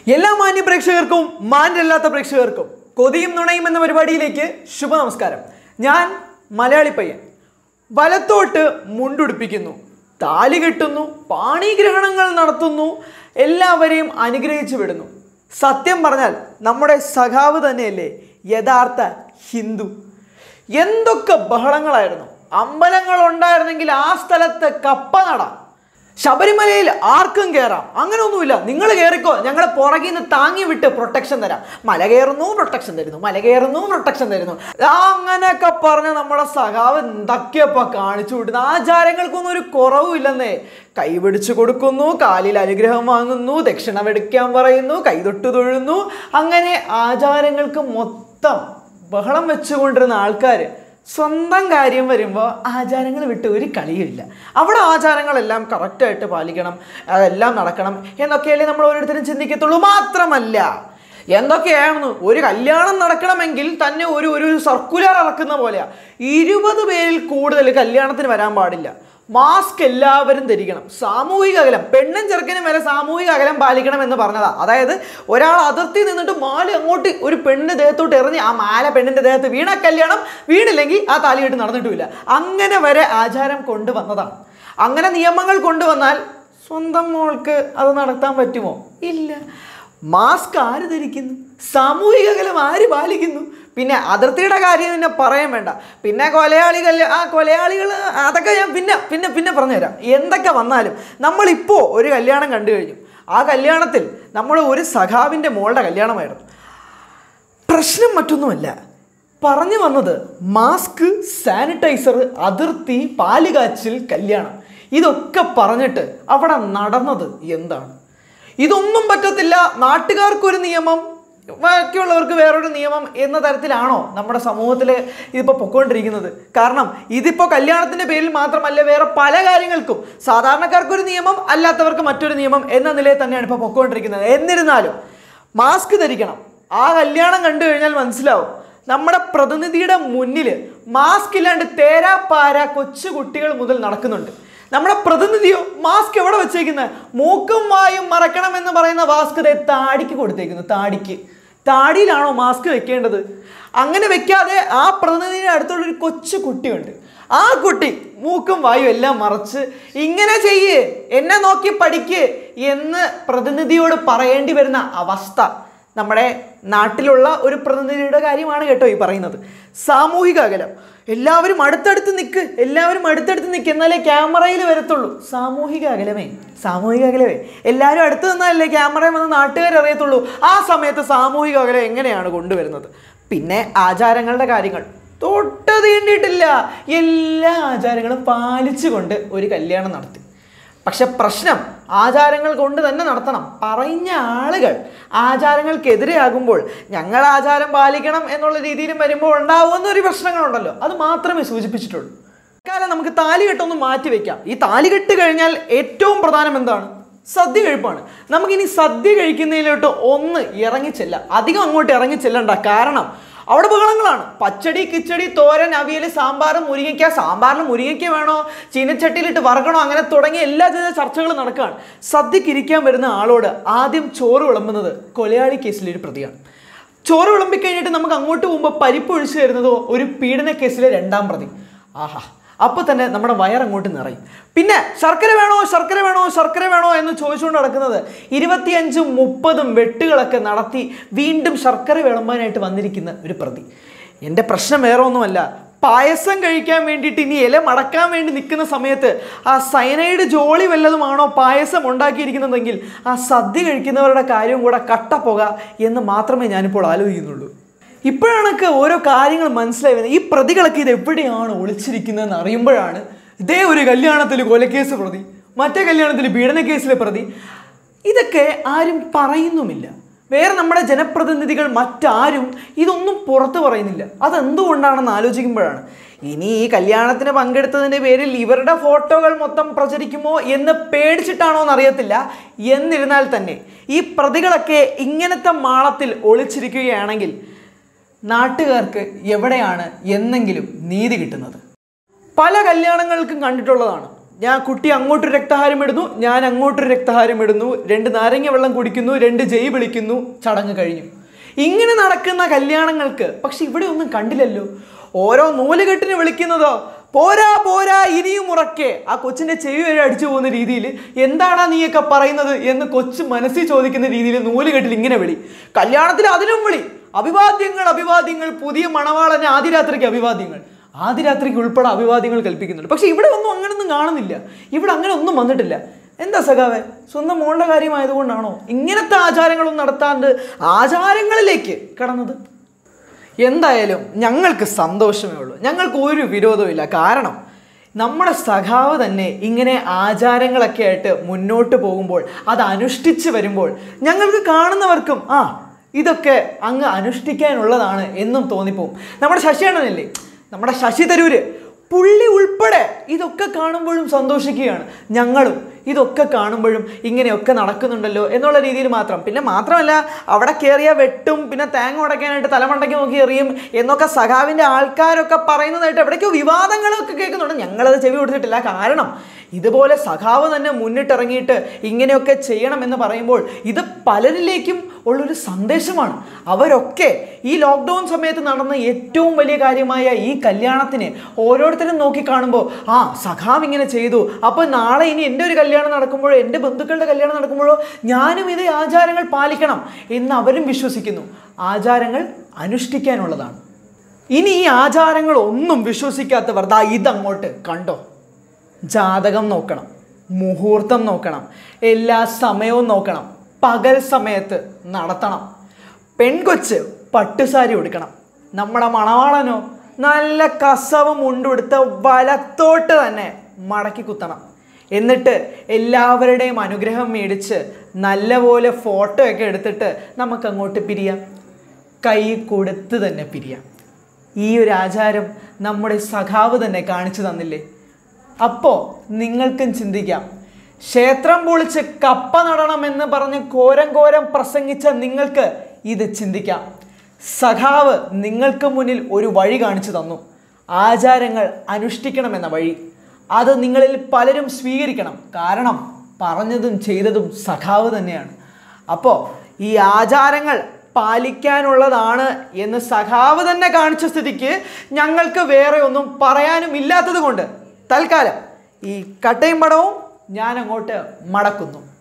എല്ലാ മാന്യ പ്രേക്ഷകർക്കും മാന്യല്ലാത്ത പ്രേക്ഷകർക്കും കൊതിയും നുണയും എന്ന പരിപാടിയിലേക്ക് ശുഭ നമസ്കാരം ഞാൻ മലയാളി പയ്യൻ വലത്തോട്ട് മുണ്ടുടിപ്പിക്കുന്നു താലി കെട്ടുന്നു പാണിഗ്രഹണങ്ങൾ നടത്തുന്നു എല്ലാവരെയും അനുഗ്രഹിച്ചു വിടുന്നു സത്യം പറഞ്ഞാൽ നമ്മുടെ സഖാവ് തന്നെയല്ലേ യഥാർത്ഥ ഹിന്ദു എന്തൊക്കെ ബഹളങ്ങളായിരുന്നു അമ്പലങ്ങൾ ഉണ്ടായിരുന്നെങ്കിൽ ആ സ്ഥലത്ത് കപ്പ നടാം ശബരിമലയിൽ ആർക്കും കയറാം അങ്ങനെയൊന്നുമില്ല നിങ്ങൾ കയറിക്കോ ഞങ്ങളെ പുറകിൽ നിന്ന് താങ്ങി വിട്ട് പ്രൊട്ടക്ഷൻ തരാം മല കയറുന്നു പ്രൊട്ടക്ഷൻ തരുന്നു മല കയറുന്നു പ്രൊട്ടക്ഷൻ തരുന്നു ആ അങ്ങനെയൊക്കെ പറഞ്ഞ് നമ്മുടെ സഖാവ് എന്തൊക്കെയപ്പോ കാണിച്ചു വിട്ടുന്നു ആചാരങ്ങൾക്കൊന്നും ഒരു കുറവുമില്ലെന്നേ കൈ പിടിച്ചു കൊടുക്കുന്നു കാലിൽ അനുഗ്രഹം വാങ്ങുന്നു ദക്ഷിണ വെടിക്കാൻ പറയുന്നു കൈതൊട്ട് തൊഴുന്നു അങ്ങനെ ആചാരങ്ങൾക്ക് മൊത്തം ബഹളം വെച്ചുകൊണ്ടിരുന്ന ആൾക്കാർ സ്വന്തം കാര്യം വരുമ്പോൾ ആചാരങ്ങൾ വിട്ട് ഒരു കളിയുമില്ല അവിടെ ആചാരങ്ങളെല്ലാം കറക്റ്റായിട്ട് പാലിക്കണം അതെല്ലാം നടക്കണം എന്നൊക്കെയല്ലേ നമ്മൾ ഓരോരുത്തരും ചിന്തിക്കത്തുള്ളൂ മാത്രമല്ല എന്തൊക്കെയാണെന്ന് ഒരു കല്യാണം നടക്കണമെങ്കിൽ തന്നെ ഒരു ഒരു സർക്കുലർ ഇറക്കുന്ന പോലെയാ ഇരുപത് പേരിൽ കൂടുതൽ കല്യാണത്തിന് വരാൻ പാടില്ല മാസ്ക് എല്ലാവരും ധരിക്കണം സാമൂഹിക അകലം പെണ്ണും ചെറുക്കനും വരെ സാമൂഹിക അകലം പാലിക്കണം എന്ന് പറഞ്ഞതാ അതായത് ഒരാൾ അതിർത്തി നിന്നിട്ട് മാല അങ്ങോട്ട് ഒരു പെണ്ണിന്റെ ദേഹത്തോട്ട് എറിഞ്ഞ് ആ മാല പെണ്ണിന്റെ ദേഹത്ത് വീണ കല്യാണം വീണില്ലെങ്കിൽ ആ താലികെട്ട് നടന്നിട്ടുമില്ല അങ്ങനെ വരെ ആചാരം കൊണ്ടുവന്നതാണ് അങ്ങനെ നിയമങ്ങൾ കൊണ്ടുവന്നാൽ സ്വന്തം മോൾക്ക് അത് നടത്താൻ പറ്റുമോ ഇല്ല മാസ്ക് ആര് ധരിക്കുന്നു സാമൂഹിക അകലം ആര് പാലിക്കുന്നു പിന്നെ അതിർത്തിയുടെ കാര്യം പിന്നെ പറയാൻ വേണ്ട പിന്നെ കൊലയാളികൾ ആ കൊലയാളികൾ അതൊക്കെ ഞാൻ പിന്നെ പിന്നെ പിന്നെ പറഞ്ഞുതരാം എന്തൊക്കെ വന്നാലും നമ്മളിപ്പോൾ ഒരു കല്യാണം കണ്ടു കഴിഞ്ഞു ആ കല്യാണത്തിൽ നമ്മൾ ഒരു സഖാവിൻ്റെ മോളുടെ കല്യാണമായിരുന്നു പ്രശ്നം മറ്റൊന്നുമല്ല പറഞ്ഞു വന്നത് മാസ്ക് സാനിറ്റൈസർ അതിർത്തി പാലുകാച്ചിൽ കല്യാണം ഇതൊക്കെ പറഞ്ഞിട്ട് അവിടെ നടന്നത് എന്താണ് ഇതൊന്നും പറ്റത്തില്ല നാട്ടുകാർക്കൊരു നിയമം ബാക്കിയുള്ളവർക്ക് വേറൊരു നിയമം എന്ന തരത്തിലാണോ നമ്മുടെ സമൂഹത്തിൽ ഇതിപ്പോൾ പൊക്കോണ്ടിരിക്കുന്നത് കാരണം ഇതിപ്പോൾ കല്യാണത്തിൻ്റെ പേരിൽ മാത്രമല്ല വേറെ പല കാര്യങ്ങൾക്കും സാധാരണക്കാർക്കൊരു നിയമം അല്ലാത്തവർക്ക് മറ്റൊരു നിയമം എന്ന നിലയിൽ തന്നെയാണ് ഇപ്പോൾ പൊക്കോണ്ടിരിക്കുന്നത് എന്നിരുന്നാലും മാസ്ക് ധരിക്കണം ആ കല്യാണം കണ്ടു കഴിഞ്ഞാൽ മനസ്സിലാവും നമ്മുടെ പ്രതിനിധിയുടെ മുന്നിൽ മാസ്ക് ഇല്ലാണ്ട് തേരാ പാര കൊച്ചു കുട്ടികൾ മുതൽ നടക്കുന്നുണ്ട് നമ്മുടെ പ്രതിനിധിയോ മാസ്ക് എവിടെ വെച്ചേക്കുന്നത് മൂക്കും വായും മറക്കണം എന്ന് പറയുന്ന മാസ്ക് ദേ താടിക്ക് കൊടുത്തേക്കുന്നു താടിക്ക് താടിയിലാണോ മാസ്ക് വെക്കേണ്ടത് അങ്ങനെ വെക്കാതെ ആ പ്രതിനിധിയുടെ അടുത്തുള്ള ഒരു കൊച്ചു കുട്ടിയുണ്ട് ആ കുട്ടി മൂക്കും വായും എല്ലാം മറച്ച് ഇങ്ങനെ ചെയ്യേ എന്നെ നോക്കി പഠിക്ക് എന്ന് പ്രതിനിധിയോട് പറയേണ്ടി വരുന്ന അവസ്ഥ നമ്മുടെ നാട്ടിലുള്ള ഒരു പ്രതിനിധിയുടെ കാര്യമാണ് കേട്ടോ ഈ പറയുന്നത് സാമൂഹിക അകലം എല്ലാവരും അടുത്തടുത്ത് നിൽക്ക് എല്ലാവരും അടുത്തടുത്ത് നിൽക്ക് എന്നാലേ ക്യാമറയിൽ വരത്തുള്ളൂ സാമൂഹിക അകലമേ സാമൂഹിക അകലമേ എല്ലാവരും അടുത്ത് നിന്നാലല്ലേ ക്യാമറയിൽ വന്ന് നാട്ടുകാർ അറിയത്തുള്ളൂ ആ സമയത്ത് സാമൂഹിക അകലം എങ്ങനെയാണ് കൊണ്ടുവരുന്നത് പിന്നെ ആചാരങ്ങളുടെ കാര്യങ്ങൾ തൊട്ട് തീണ്ടിയിട്ടില്ല എല്ലാ ആചാരങ്ങളും പാലിച്ചുകൊണ്ട് ഒരു കല്യാണം നടത്തി പക്ഷെ പ്രശ്നം ആചാരങ്ങൾ കൊണ്ട് തന്നെ നടത്തണം പറഞ്ഞ ആളുകൾ ആചാരങ്ങൾക്കെതിരെയാകുമ്പോൾ ഞങ്ങൾ ആചാരം പാലിക്കണം എന്നുള്ള രീതിയിലും വരുമ്പോൾ ഉണ്ടാവുന്ന ഒരു പ്രശ്നങ്ങളുണ്ടല്ലോ അത് മാത്രമേ സൂചിപ്പിച്ചിട്ടുള്ളൂ കാലം നമുക്ക് താലികെട്ടൊന്ന് മാറ്റി വെക്കാം ഈ താലികെട്ട് കഴിഞ്ഞാൽ ഏറ്റവും പ്രധാനം എന്താണ് സദ്യ കഴിപ്പാണ് നമുക്കിനി സദ്യ കഴിക്കുന്നതിലോട്ട് ഒന്ന് ഇറങ്ങിച്ചെല്ല അധികം അങ്ങോട്ട് ഇറങ്ങിച്ചെല്ലണ്ട കാരണം അവിടെ ബഹളങ്ങളാണ് പച്ചടി കിച്ചടി തോരൻ അവിയൽ സാമ്പാർ മുരിങ്ങയ്ക്ക സാമ്പാറിൽ മുരിങ്ങയ്ക്ക വേണോ ചീനച്ചട്ടിയിലിട്ട് വറക്കണോ അങ്ങനെ തുടങ്ങിയ എല്ലാ ചില ചർച്ചകളും നടക്കുകയാണ് സദ്യക്ക് ഇരിക്കാൻ വരുന്ന ആളോട് ആദ്യം ചോറ് വിളമ്പുന്നത് കൊലയാളി കേസിലെ ഒരു പ്രതിയാണ് ചോറ് വിളമ്പി കഴിഞ്ഞിട്ട് നമുക്ക് അങ്ങോട്ട് പോകുമ്പോൾ പരിപ്പ് ഒഴിച്ചു തരുന്നതോ ഒരു പീഡന കേസിലെ രണ്ടാം പ്രതി ആഹാ അപ്പോൾ തന്നെ നമ്മുടെ വയറങ്ങോട്ട് നിറയും പിന്നെ ശർക്കര വേണോ ശർക്കര വേണോ ശർക്കര വേണോ എന്ന് ചോദിച്ചുകൊണ്ട് നടക്കുന്നത് ഇരുപത്തിയഞ്ചും മുപ്പതും വെട്ടുകളൊക്കെ നടത്തി വീണ്ടും ശർക്കര വിളമ്പാനായിട്ട് വന്നിരിക്കുന്ന ഒരു പ്രതി എൻ്റെ പ്രശ്നം വേറെ ഒന്നുമല്ല പായസം കഴിക്കാൻ വേണ്ടിയിട്ട് ഇനി ഇല മടക്കാൻ വേണ്ടി നിൽക്കുന്ന സമയത്ത് ആ സയനൈഡ് ജോളി വല്ലതുമാണോ പായസം ഉണ്ടാക്കിയിരിക്കുന്നതെങ്കിൽ ആ സദ്യ കഴിക്കുന്നവരുടെ കാര്യവും കൂടെ കട്ടപ്പോക എന്ന് മാത്രമേ ഞാനിപ്പോൾ ആലോചിക്കുന്നുള്ളൂ ഇപ്പോഴാണൊക്കെ ഓരോ കാര്യങ്ങൾ മനസ്സിലായി വരുന്നത് ഈ പ്രതികളൊക്കെ ഇത് എവിടെയാണ് ഒളിച്ചിരിക്കുന്നതെന്ന് അറിയുമ്പോഴാണ് ഇതേ ഒരു കല്യാണത്തിൽ കൊലക്കേസ് പ്രതി മറ്റേ കല്യാണത്തിൽ പീഡനക്കേസിലെ പ്രതി ഇതൊക്കെ ആരും പറയുന്നുമില്ല വേറെ നമ്മുടെ ജനപ്രതിനിധികൾ മറ്റാരും ഇതൊന്നും പുറത്ത് പറയുന്നില്ല അതെന്തുകൊണ്ടാണെന്ന് ആലോചിക്കുമ്പോഴാണ് ഇനി ഈ കല്യാണത്തിന് പങ്കെടുത്തതിൻ്റെ പേരിൽ ഇവരുടെ ഫോട്ടോകൾ മൊത്തം പ്രചരിക്കുമോ എന്ന് പേടിച്ചിട്ടാണോ എന്നറിയത്തില്ല എന്നിരുന്നാൽ തന്നെ ഈ പ്രതികളൊക്കെ ഇങ്ങനത്തെ മാളത്തിൽ ഒളിച്ചിരിക്കുകയാണെങ്കിൽ നാട്ടുകാർക്ക് എവിടെയാണ് എന്നെങ്കിലും നീതി കിട്ടുന്നത് പല കല്യാണങ്ങൾക്കും കണ്ടിട്ടുള്ളതാണ് ഞാൻ കുട്ടി അങ്ങോട്ടൊരു രക്തഹാരം ഇടുന്നു ഞാൻ അങ്ങോട്ടൊരു രക്തഹാരം ഇടുന്നു രണ്ട് നാരങ്ങ വെള്ളം കുടിക്കുന്നു രണ്ട് ജയ് വിളിക്കുന്നു ചടങ്ങ് കഴിഞ്ഞു ഇങ്ങനെ നടക്കുന്ന കല്യാണങ്ങൾക്ക് പക്ഷെ ഇവിടെ ഒന്നും കണ്ടില്ലല്ലോ ഓരോ നൂലുകെട്ടിന് വിളിക്കുന്നതോ പോരാ പോരാ ഇനിയും ഉറക്കെ ആ കൊച്ചിന്റെ ചെവി വരെ അടിച്ചു പോകുന്ന രീതിയിൽ എന്താടാ നീയൊക്കെ പറയുന്നത് എന്ന് കൊച്ചു മനസ്സിൽ ചോദിക്കുന്ന രീതിയിൽ നൂലുകെട്ടിൽ ഇങ്ങനെ വിളി കല്യാണത്തിൽ അതിലും വിളി അഭിവാദ്യങ്ങൾ അഭിവാദ്യങ്ങൾ പുതിയ മണവാളന് ആദ്യരാത്രിക്ക് അഭിവാദ്യങ്ങൾ ആദ്യരാത്രിക്ക് ഉൾപ്പെടെ അഭിവാദ്യങ്ങൾ കൽപ്പിക്കുന്നുണ്ട് പക്ഷെ ഇവിടെ ഒന്നും അങ്ങനൊന്നും കാണുന്നില്ല ഇവിടെ അങ്ങനെ ഒന്നും വന്നിട്ടില്ല എന്താ സഖാവെ സ്വന്തം മോളുടെ കാര്യമായതുകൊണ്ടാണോ ഇങ്ങനത്തെ ആചാരങ്ങളൊന്നും നടത്താണ്ട് ആചാരങ്ങളിലേക്ക് കടന്നത് എന്തായാലും ഞങ്ങൾക്ക് സന്തോഷമേ ഉള്ളൂ ഞങ്ങൾക്ക് ഒരു വിരോധമില്ല കാരണം നമ്മുടെ സഖാവ് തന്നെ ഇങ്ങനെ ആചാരങ്ങളൊക്കെ ആയിട്ട് മുന്നോട്ട് പോകുമ്പോൾ അത് അനുഷ്ഠിച്ച് വരുമ്പോൾ ഞങ്ങൾക്ക് കാണുന്നവർക്കും ആ ഇതൊക്കെ അങ്ങ് അനുഷ്ഠിക്കാനുള്ളതാണ് എന്നും തോന്നിപ്പോവും നമ്മുടെ ശശിയണ്ണനല്ലേ നമ്മുടെ ശശി തരൂര് പുള്ളി ഉൾപ്പെടെ ഇതൊക്കെ കാണുമ്പോഴും സന്തോഷിക്കുകയാണ് ഞങ്ങളും ഇതൊക്കെ കാണുമ്പോഴും ഇങ്ങനെയൊക്കെ നടക്കുന്നുണ്ടല്ലോ എന്നുള്ള രീതിയിൽ മാത്രം പിന്നെ മാത്രമല്ല അവിടെ കയറിയ വെട്ടും പിന്നെ തേങ്ങ ഉടയ്ക്കാനായിട്ട് തലമണ്ടയ്ക്ക് നോക്കി എറിയും എന്നൊക്കെ സഖാവിൻ്റെ ആൾക്കാരൊക്കെ പറയുന്നതായിട്ട് എവിടേക്കോ വിവാദങ്ങളൊക്കെ കേൾക്കുന്നുണ്ട് ഞങ്ങളത് ചെവി കൊടുത്തിട്ടില്ല കാരണം ഇതുപോലെ സഖാവ് തന്നെ മുന്നിട്ടിറങ്ങിയിട്ട് ഇങ്ങനെയൊക്കെ ചെയ്യണമെന്ന് പറയുമ്പോൾ ഇത് പലരിലേക്കും ഉള്ളൊരു സന്ദേശമാണ് അവരൊക്കെ ഈ ലോക്ക്ഡൗൺ സമയത്ത് നടന്ന ഏറ്റവും വലിയ കാര്യമായ ഈ കല്യാണത്തിന് ഓരോരുത്തരും നോക്കി കാണുമ്പോൾ ആ സഖാവ് ഇങ്ങനെ ചെയ്തു അപ്പോൾ നാളെ ഇനി എൻ്റെ ഒരു കല്യാണം നടക്കുമ്പോഴോ എൻ്റെ ബന്ധുക്കളുടെ കല്യാണം നടക്കുമ്പോഴോ ഞാനും ഇതേ ആചാരങ്ങൾ പാലിക്കണം എന്ന് അവരും വിശ്വസിക്കുന്നു ആചാരങ്ങൾ അനുഷ്ഠിക്കാനുള്ളതാണ് ഇനി ഈ ആചാരങ്ങൾ ഒന്നും വിശ്വസിക്കാത്തവർ ദാ ഇതങ്ങോട്ട് കണ്ടോ ജാതകം നോക്കണം മുഹൂർത്തം നോക്കണം എല്ലാ സമയവും നോക്കണം പകൽ സമയത്ത് നടത്തണം പെൺകൊച്ച് പട്ടുസാരി ഉടുക്കണം നമ്മുടെ മണവാളനോ നല്ല കസവ് മുണ്ടുടുത്ത് വലത്തോട്ട് തന്നെ മടക്കി കുത്തണം എന്നിട്ട് എല്ലാവരുടെയും അനുഗ്രഹം മേടിച്ച് നല്ലപോലെ ഫോട്ടോ ഒക്കെ എടുത്തിട്ട് നമുക്ക് അങ്ങോട്ട് പിരിയാം കൈ കൊടുത്ത് തന്നെ പിരിയാം ഈ ഒരു ആചാരം നമ്മുടെ സഖാവ് തന്നെ കാണിച്ചു തന്നില്ലേ അപ്പോൾ നിങ്ങൾക്കും ചിന്തിക്കാം ക്ഷേത്രം പൊളിച്ച് കപ്പ നടണമെന്ന് പറഞ്ഞ് കോരം കോരം പ്രസംഗിച്ച നിങ്ങൾക്ക് ഇത് ചിന്തിക്കാം സഖാവ് നിങ്ങൾക്ക് മുന്നിൽ ഒരു വഴി കാണിച്ചു തന്നു ആചാരങ്ങൾ അനുഷ്ഠിക്കണമെന്ന വഴി അത് നിങ്ങളിൽ പലരും സ്വീകരിക്കണം കാരണം പറഞ്ഞതും ചെയ്തതും സഖാവ് തന്നെയാണ് അപ്പോൾ ഈ ആചാരങ്ങൾ പാലിക്കാനുള്ളതാണ് എന്ന് സഖാവ് തന്നെ കാണിച്ച സ്ഥിതിക്ക് ഞങ്ങൾക്ക് വേറെ ഒന്നും പറയാനും ഇല്ലാത്തത് കൊണ്ട് തൽക്കാലം ഈ കട്ടയും പടവും ഞാൻ അങ്ങോട്ട് മടക്കുന്നു